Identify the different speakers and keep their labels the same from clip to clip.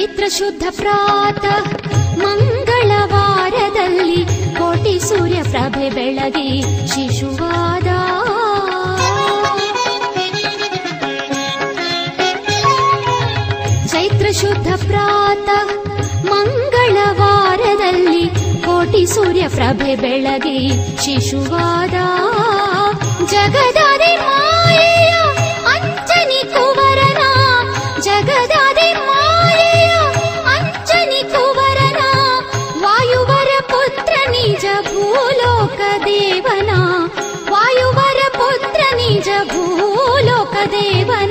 Speaker 1: ಚೈತ್ರ ಶುದ್ಧ ಪ್ರಾತಃ ಮಂಗಳವಾರದಲ್ಲಿ ಕೋಟಿ ಸೂರ್ಯ ಪ್ರಭೆ ಬೆಳಗಿ ಶಿಶುವಾದ ಚೈತ್ರ ಶುದ್ಧ ಪ್ರಾತಃ ಮಂಗಳವಾರದಲ್ಲಿ ಕೋಟಿ ಸೂರ್ಯ ಪ್ರಭೆ ಬೆಳಗಿ ಶಿಶುವಾದ ಜಗದಾದಿ ಮಾಯೆಯ ಅಂಜನಿ ಕುವರನ ಜಗದಾದಿ ಮಾಯೆಯ ಅಂಜನಿ ಕುವರನ ವಾಯುವರ ಪುತ್ರ ನಿಜ ಭೂಲೋಕ ದೇವನ ವಾಯುವರ ಪುತ್ರ ನಿಜ ಭೂಲೋಕ ದೇವನ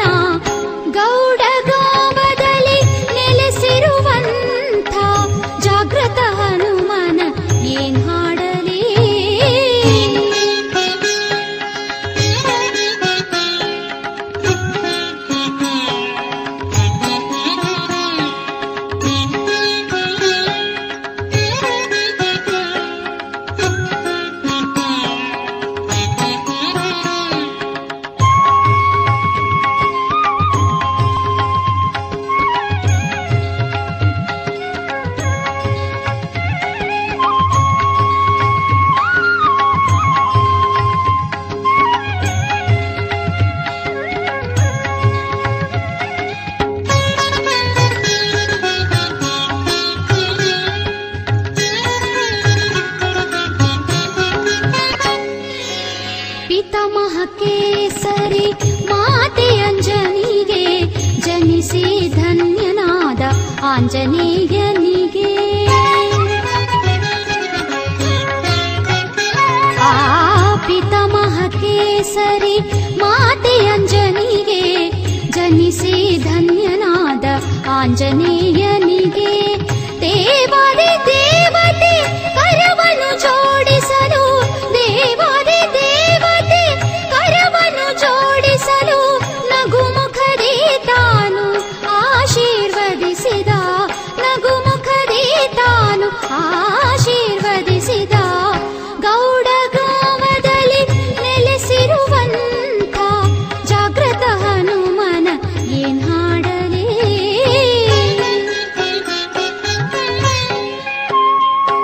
Speaker 1: ಗೌಡಗಾಮದಲ್ಲಿ ನೆಲೆಸಿರುವಂಥ ಜಾಗೃತ ಹನುಮನ ಏನ್ ಹಾಡಲಿ ಪಿತಾಮಹ ಕೇಸರಿ ಮಾತೆ ಅಂಜನಿಗೆ ಜನಿಸಿ ಧನ್ಯನಾದ ಆಂಜನೇಯನಿಗೆ ಆ ಪಿತಾಮಹ ಕೇಸರಿ ಮಾತೆ ಅಂಜನಿಗೆ ಜನಿಸಿ ಧನ್ಯನಾದ ಆಂಜನೇಯನಿಗೆ ದೇವಾದಿ ದೇವತೆ ಕರವನ್ನು ಜೋಡಿಸಲು ದೇವಾದಿ ದೇವತೆ ಕರವನ್ನು ಜೋಡಿಸಲು ನಗುಮುಖದಿ ತಾನು ಆಶೀರ್ವದಿಸಿದ ನಗುಮುಖದಿ ತಾನು ಆಶೀರ್ವದಿಸಿದ ಗೌಡಗಾಮದಲ್ಲಿ ನೆಲೆಸಿರುವಂಥ ಜಾಗೃತ ಹನುಮನ ಏನ್ ಹಾಡಲೇ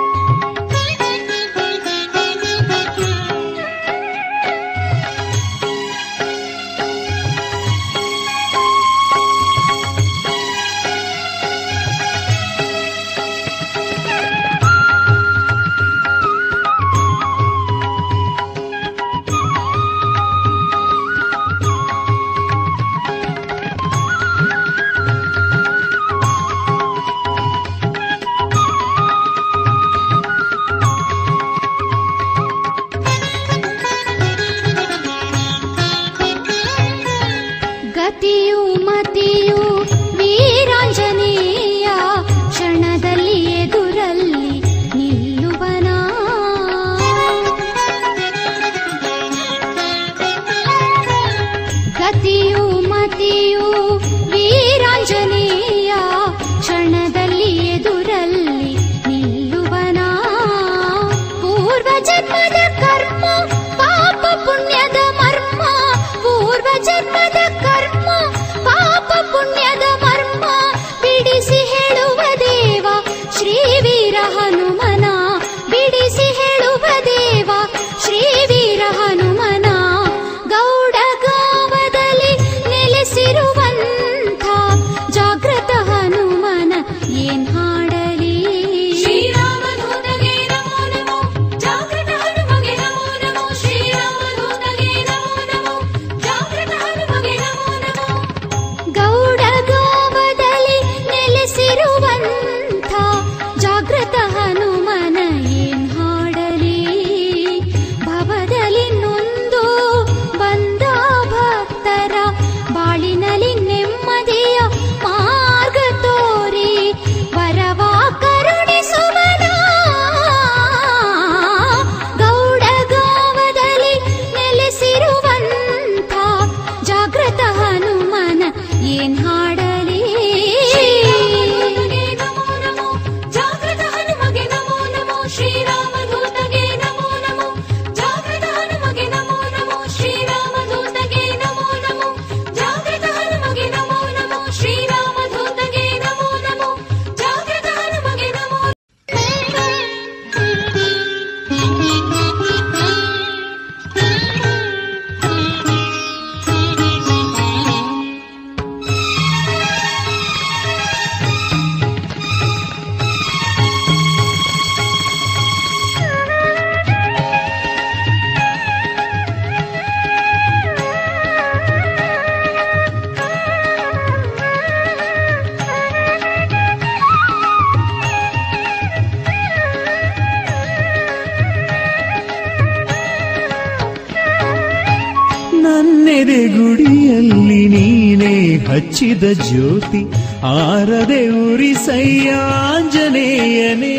Speaker 2: ಹಚ್ಚಿದ ಜ್ಯೋತಿ ಆರದೆ ಉರಿಸಯ್ಯಾಂಜನೇಯನೇ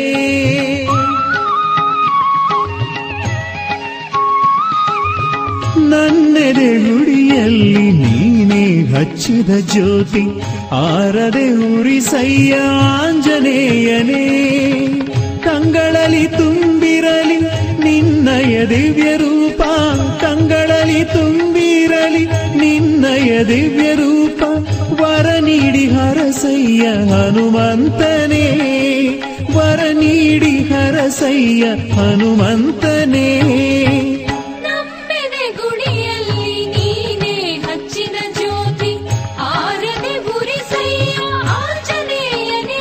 Speaker 2: ನನ್ನೆದೆ ಗುಡಿಯಲ್ಲಿ ನೀನೇ ಹಚ್ಚಿದ ಜ್ಯೋತಿ ಆರದೆ ಉರಿಸಯ್ಯಾಂಜನೇಯನೇ ಕಂಗಳಲ್ಲಿ ತುಂಬಿರಲಿ ನಿನ್ನಯ ದಿವ್ಯ ರೂಪ ಕಂಗಳಲ್ಲಿ ತುಂಬಿರಲಿ ನಿನ್ನಯ ದಿವ್ಯ ರೂಪ ವರ ನೀಡಿ ಹರಸಯ್ಯ ಹನುಮಂತನೇ ವರ ನೀಡಿ ಹರಸಯ್ಯ ಹನುಮಂತನೇ
Speaker 3: ನಮ್ಮೆದೆ ಗುಡಿಯಲ್ಲಿ ನೀನೇ ಹಚ್ಚಿದ ಜ್ಯೋತಿ ಆರದೆ ಉರಿಸಯ್ಯ ಆಂಜನೇಯನೇ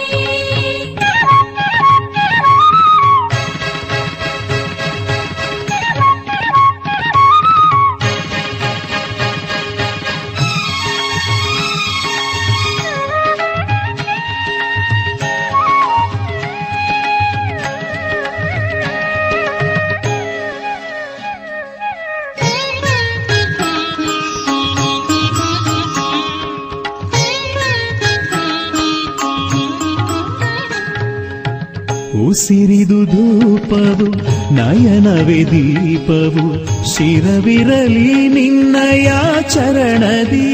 Speaker 2: ಉಸಿರಿದು ಧೂಪವು ನಯನವೇ ದೀಪವು ಶಿರವಿರಲಿ ನಿನ್ನಯ ಚರಣದಿ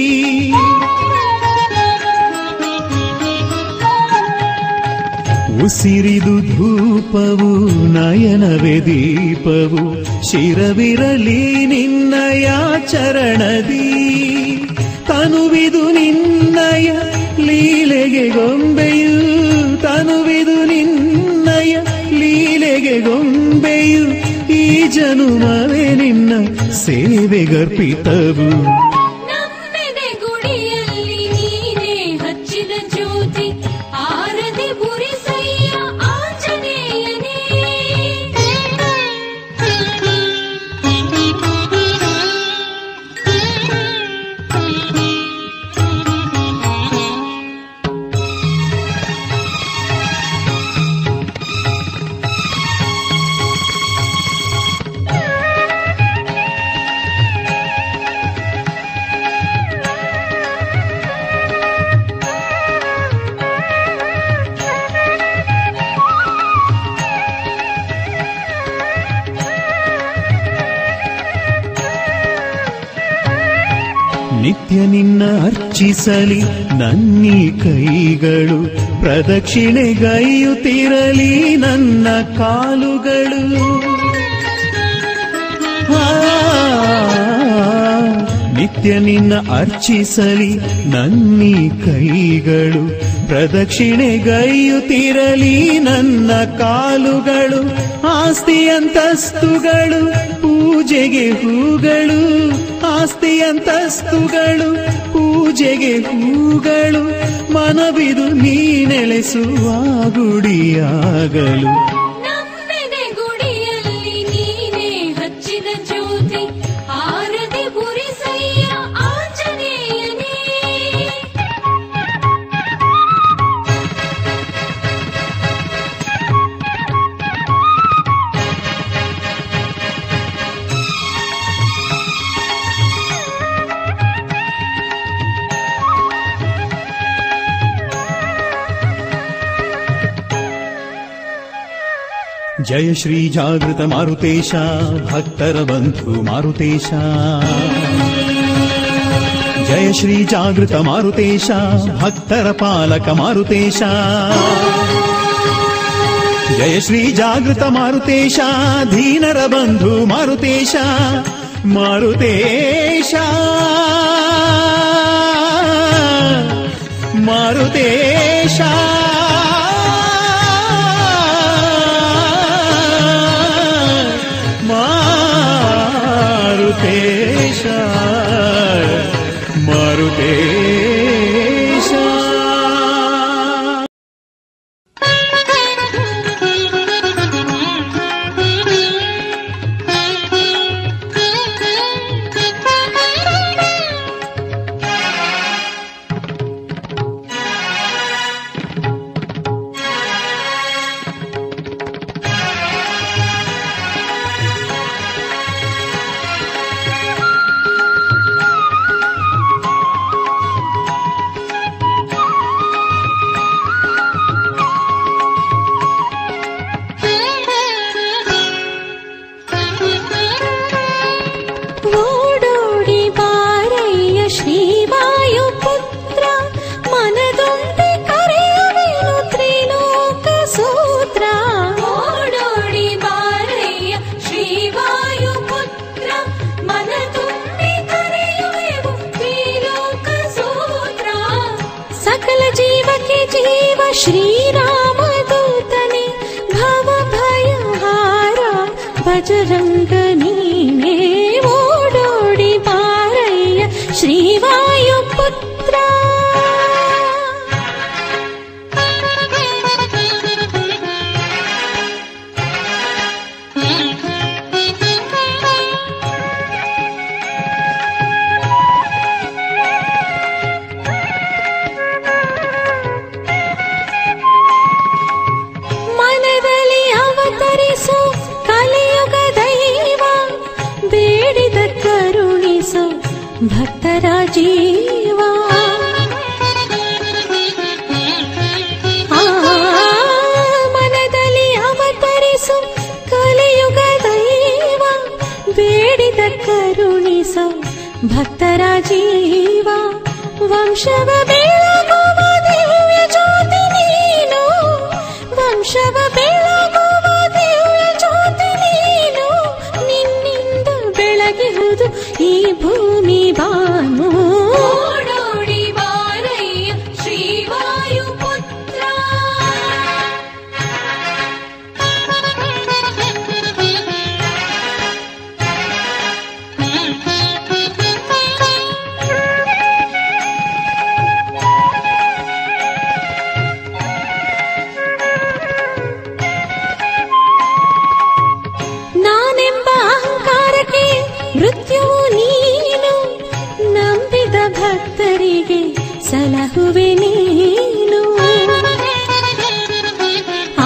Speaker 2: ಉಸಿರಿದು ಧೂಪವು ನಯನವೇ ದೀಪವು ಶಿರವಿರಲಿ ನಿನ್ನಯ ಚರಣದಿ ತನುವಿದು ನಿನ್ನಯ ಲೀಲೆಗೆ ಗೊಂಬೆಯು ತನುವಿದು ನಿನ್ನಯ ಲೀಲೆಗೆ ಗೊಂಬೆಯು ಈ ಜನುಮವೇ ನಿನ್ನ ಸೇವೆಗರ್ಪಿತವು
Speaker 3: ನಮ್ಮೆದೆ ಗುಡಿಯಲ್ಲಿ ನೀನೇ ಹಚ್ಚಿದ ಜ್ಯೋತಿ ಆರದೆ ಉರಿಸಯ್ಯ ಆಂಜನೇಯನೇ
Speaker 2: ನಿತ್ಯ ನಿನ್ನ ಅರ್ಚಿಸಲಿ ನನ್ನೀ ಕೈಗಳು ಪ್ರದಕ್ಷಿಣೆಗೈಯುತ್ತಿರಲಿ ನನ್ನ ಕಾಲುಗಳು ಆ, ನಿತ್ಯ ನಿನ್ನ ಅರ್ಚಿಸಲಿ ನನ್ನೀ ಕೈಗಳು ಪ್ರದಕ್ಷಿಣೆಗೈಯುತ್ತಿರಲಿ ನನ್ನ ಕಾಲುಗಳು ಆಸ್ತಿ ಅಂತಸ್ತುಗಳು ಪೂಜೆಗೆ ಹೂಗಳು ಆಸ್ತಿ ಅಂತಸ್ತುಗಳು ಪೂಜೆಗೆ ಹೂಗಳು ಮನವಿದು ನೀ ನೆಲೆಸುವ ಗುಡಿಯಾಗಲು
Speaker 3: ನಮ್ಮೆದೆ ಗುಡಿಯಲ್ಲಿ ನೀನೇ ಹಚ್ಚಿದ ಜ್ಯೋತಿ ಆರದೆ ಉರಿಸಯ್ಯ ಆಂಜನೇಯನೇ
Speaker 2: ಜಯ ಶ್ರೀ ಜಾಗೃತ ಮಾರುತೇಶ ಭಕ್ತರ ಬಂಧು ಮಾರುತೇಶ ಜಯ ಶ್ರೀ ಜಾಗೃತ ಮಾರುತೇಶ ಭಕ್ತರ ಪಾಲಕ ಮಾರುತೇಶ ಜಯ ಶ್ರೀ ಜಾಗೃತ ಮಾರುತೇಶ ಧೀನರ ಬಂಧು ಮಾರುತೇಶ ಮಾರುತೇಶ ಮಾರುತೇಶ ಮಾರುತೇಶ ಮಾರುತೇಶ
Speaker 3: ಶ್ರೀರಾಮದೂತನೆ ಭವ ಭಯಹಾರ ಬಜರಂಗ ನೀನೇ ಓಡೋಡಿ ಬಾರಯ್ಯ ಶ್ರೀವಾಯುಪುತ್ರ ಮನದಲ್ಲಿ ಅವತರಿಸು ಕಲಿಯುಗ ದೈವ ಬೇಡಿದ ಕರುಣಿಸು ಭಕ್ತರ ಜೀವ ಆ, ಮನದಲ್ಲಿ ಅವತರಿಸು ಕಲಿಯುಗ ದೈವ ಬೇಡಿದ ಕರುಣಿಸು ಭಕ್ತರ ಜೀವ ವಂಶವ ಬೆಳಗುವ ದಿವ್ಯ ಜ್ಯೋತಿ ನೀನು ವಂಶವ ಬೆಳಗುವ ದಿವ್ಯ ಜ್ಯೋತಿ ನೀನು ನಿನ್ನಿಂದ ಬೆಳಗಿಹುದು ಈ ಭೂಮಿ ಬಾನು
Speaker 1: ಓಡೋಡಿ ಬಾರಯ್ಯ ಶ್ರೀವಾಯುಪುತ್ರ
Speaker 3: ನಾನೆಂಬ ಅಹಂಕಾರಕ್ಕೆ ಮೃತ್ಯುವು ನೀನು ನಂಬಿದ ಭಕ್ತರಿಗೆ ಸಲಹುವೆ ನೀನು ಆ,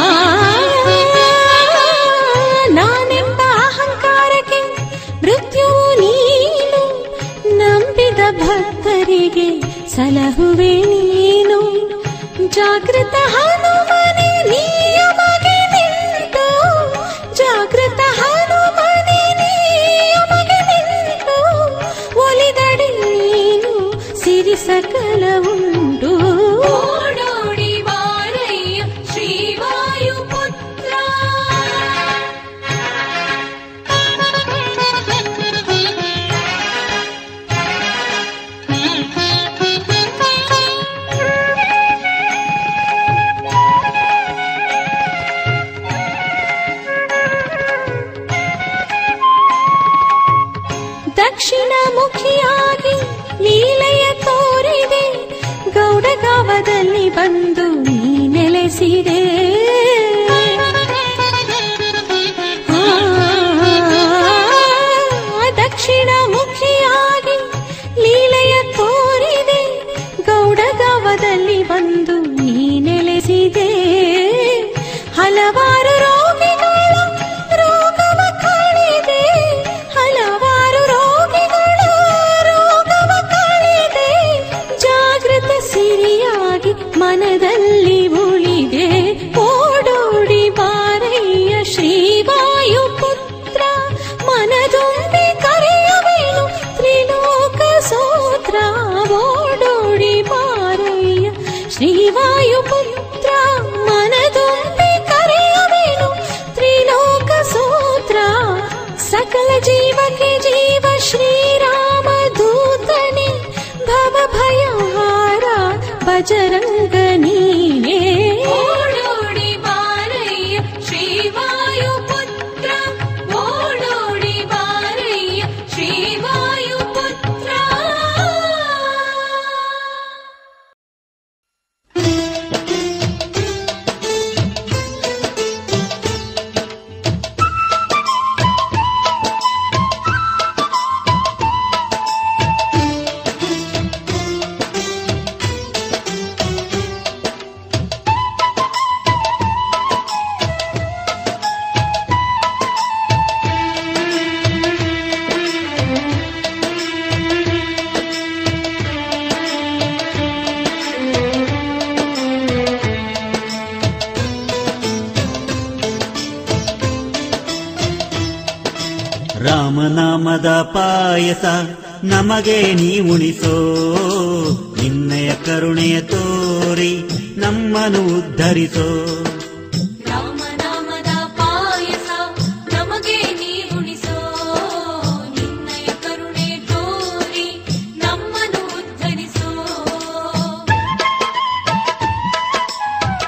Speaker 3: ನಾನೆಂಬ ಅಹಂಕಾರಕ್ಕೆ ಮೃತ್ಯುವು ನೀನು ನಂಬಿದ ಭಕ್ತರಿಗೆ ಸಲಹುವೆ ನೀನು ಜಾಗೃತ ಹನುಮನೆ ನಿಯಮಗೆ ನಿಂತು ಜಾಗೃತ ಹನುಮನೆ ನಿಯಮಗೆ ನಿಂತು ಒಲಿದಡಿ ನೀನು ಸಿರಿ ಸಕಲ ಉಂಟು
Speaker 1: ಓಡೋಡಿ ಬಾರಯ್ಯ ಶ್ರೀವಾಯುಪುತ್ರ
Speaker 3: ದಕ್ಷಿಣ ಮುಖಿಯಾಗಿ ಲೀಲೆಯ ತೋರಿದೆ ಗೌಡಗಾವದಲ್ಲಿ ಬಂದು ನೀ ನೆಲೆಸಿದೆ ಆ, ದಕ್ಷಿಣ ಮುಖಿಯಾಗಿ ಲೀಲೆಯ ತೋರಿದೆ ಗೌಡಗಾವದಲ್ಲಿ ಬಂದು ನೀ ನೆಲೆಸಿದೆ ಹಲವಾರು ರೋಗಿಗಳ ರೋಗವ ಕಳೆದೆ ಹಲವಾರು ರೋಗಿಗಳ ರೋಗವ ಕಳೆದೆ ಜಾಗೃತ ಸಿರಿಯಾಗಿ ಮನದಲ್ಲಿ ಉಳಿದೆ ಓಡೋಡಿ ಬಾರಯ್ಯ ಶ್ರೀವಾಯುಪುತ್ರ ಮನದೊಂದಿ ಕರೆಯವೇನು ತ್ರಿಲೋಕ ಸೂತ್ರ ಓಡೋಡಿ ಬಾರಯ್ಯ ಶ್ರೀವಾಯುಪುತ್ರ ಮನದೊಂದಿ ಕರೆಯವೇನು ತ್ರಿಲೋಕ ಸೂತ್ರ ಸಕಲ ಜೀವಕ್ಕೆ ಜೀವ ಶ್ರೀರಾಮ ದೂತನೆ ಭವ ಭಯಹಾರ ಬಜರಂಗ ನೀನೇ
Speaker 1: ಓಡೋಡಿ ಬಾರಯ್ಯ ಶ್ರೀವಾಯುಪುತ್ರ ಓಡೋಡಿ ಬಾರಯ್ಯ ಶ್ರೀವಾಯುಪುತ್ರ
Speaker 4: ರಾಮನಾಮದ ಪಾಯಸ ನಮಗೆ ನೀ ಉಣಿಸೋ ನಿನ್ನಯ ಕರುಣೆಯ ತೋರಿ ನಮ್ಮನ್ನು ಉದ್ಧರಿಸೋ
Speaker 1: ರಾಮನಾಮದ ಪಾಯಸ ನಮಗೆ ನೀ ಉಣಿಸೋ ನಿನ್ನಯ ಕರುಣೆ ತೋರಿ ನಮ್ಮನ್ನು ಉದ್ಧರಿಸೋ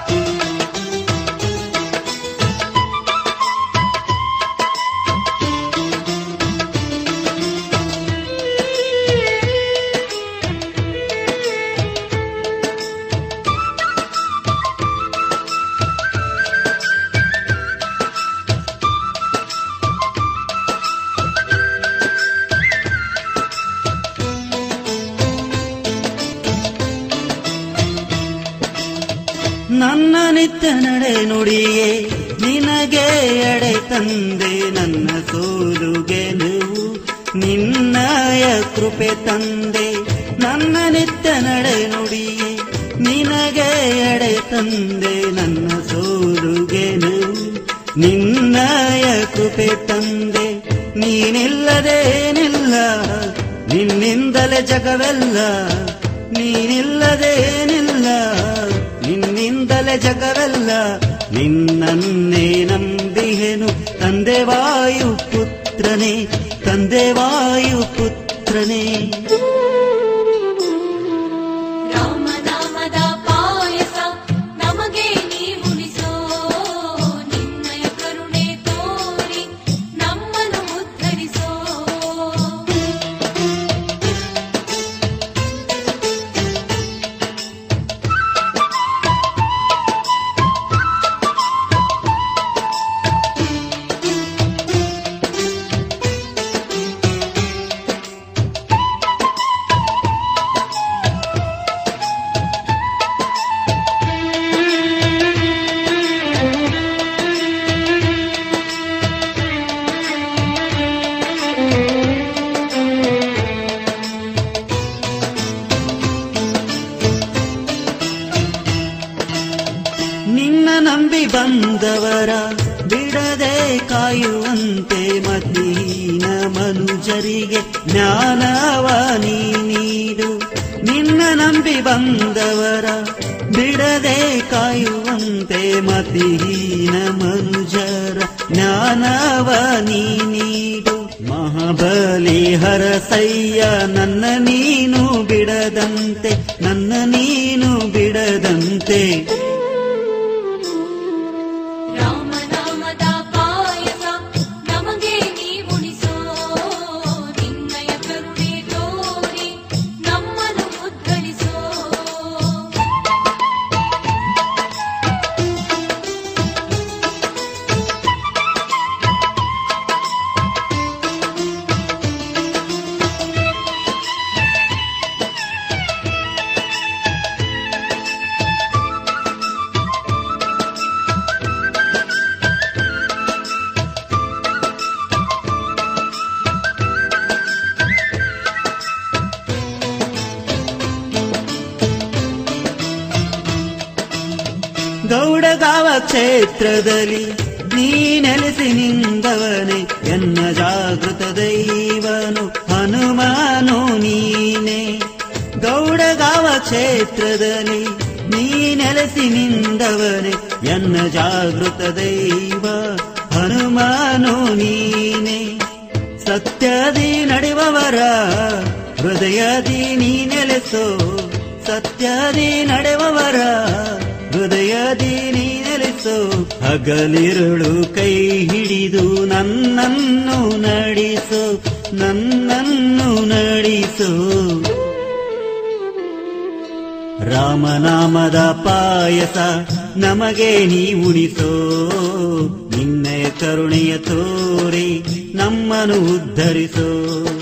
Speaker 4: ನನ್ನ ನಿತ್ಯ ನಡೆ ನುಡಿಯೇ ನಿನಗೆ ಎಡೆ ತಂದೆ ನನ್ನ ಸೋಲುಗೆ ನೀವು ನಿನ್ನಯ ಕೃಪೆ ತಂದೆ ನನ್ನ ನಿತ್ಯ ನಡೆ ನುಡಿಯೇ ನಿನಗೆ ಎಡೆ ತಂದೆ ನನ್ನ ಸೋಲುಗೆ ನೀವು ನಿನ್ನಯ ಕೃಪೆ ತಂದೆ ನೀನಿಲ್ಲದೇನಿಲ್ಲ ನಿನ್ನಿಂದಲೇ ಜಗವೆಲ್ಲ ನೀನಿಲ್ಲದೇನಿಲ್ಲ ನಿನ್ನಿಂದಲೇ ಜಗವೆಲ್ಲ ನಿನ್ನನ್ನೇ ನಂಬಿಹೆನು ತಂದೆ ವಾಯು ಪುತ್ರನೇ ತಂದೆ ವಾಯು ಪುತ್ರನೇ
Speaker 1: ರಾಮನಾಮದ ಪಾಯಸ ನಮಗೆ ನೀವುಣಿಸೋ ನಿನ್ನಯ ಕರುಣೆ ತೋರಿ ನಮ್ಮನ್ನು ಉದ್ಧರಿಸೋ
Speaker 4: ನಿನ್ನ ನಂಬಿ ಬಂದವರ ಬಿಡದೆ ಕಾಯುವಂತೆ ಮದೀನ ಮನುಜರಿಗೆ ಜ್ಞಾನವ ನೀ ನೀಡು ನಿನ್ನ ನಂಬಿ ಬಂದವರ ಬಿಡದೆ ಕಾಯುವಂತೆ ಮದೀನ ಮನುಜರ ಜ್ಞಾನವ ನೀ ನೀಡು ಮಹಾಬಲಿ ಹರಸಯ್ಯ ನನ್ನ ನೀನು ಬಿಡದಂತೆ ನನ್ನ ನೀನು ಬಿಡದಂತೆ
Speaker 1: ರಾಮನಾಮದ ಪಾಯಸ ನಮಗೆ ನೀವುಣಿಸೋ ನಿನ್ನಯ ಕರುಣೆ ತೋರಿ ನಮ್ಮನ್ನು ಉದ್ಧರಿಸೋ
Speaker 4: ಗೌಡಗಾವ ಕ್ಷೇತ್ರದಲ್ಲಿ ನೀ ನೆಲೆಸಿ ನಿಂದವನೇ ಎನ್ನ ಜಾಗೃತ ದೈವನು ಹನುಮಾನು ನೀನೆ ಗೌಡಗಾವ ಕ್ಷೇತ್ರದಲ್ಲಿ ನೀ ನೆಲೆಸಿ ನಿಂದವನೇ ಎನ್ನ ಜಾಗೃತ ದೈವ ಹನುಮಾನು ನೀನೆ ಸತ್ಯದಿ ನಡೆಯುವವರ ಹೃದಯದಿ ನೀ ನೆಲೆಸೋ ಸತ್ಯದಿ ನಡೆಯುವವರ ಹೃದಯದಿ ನೀ ನೆಲೆಸೋ ಹಗಲಿರುಳು ಕೈ ಹಿಡಿದು ನನ್ನನ್ನು ನಡೆಸೋ ನನ್ನನ್ನು ನಡೆಸೋ ರಾಮನಾಮದ ಪಾಯಸ ನಮಗೆ ನೀ ಉಣಿಸೋ ನಿನ್ನೆಯ ಕರುಣೆಯ ತೋರಿ ನಮ್ಮನ್ನು ಉದ್ಧರಿಸೋ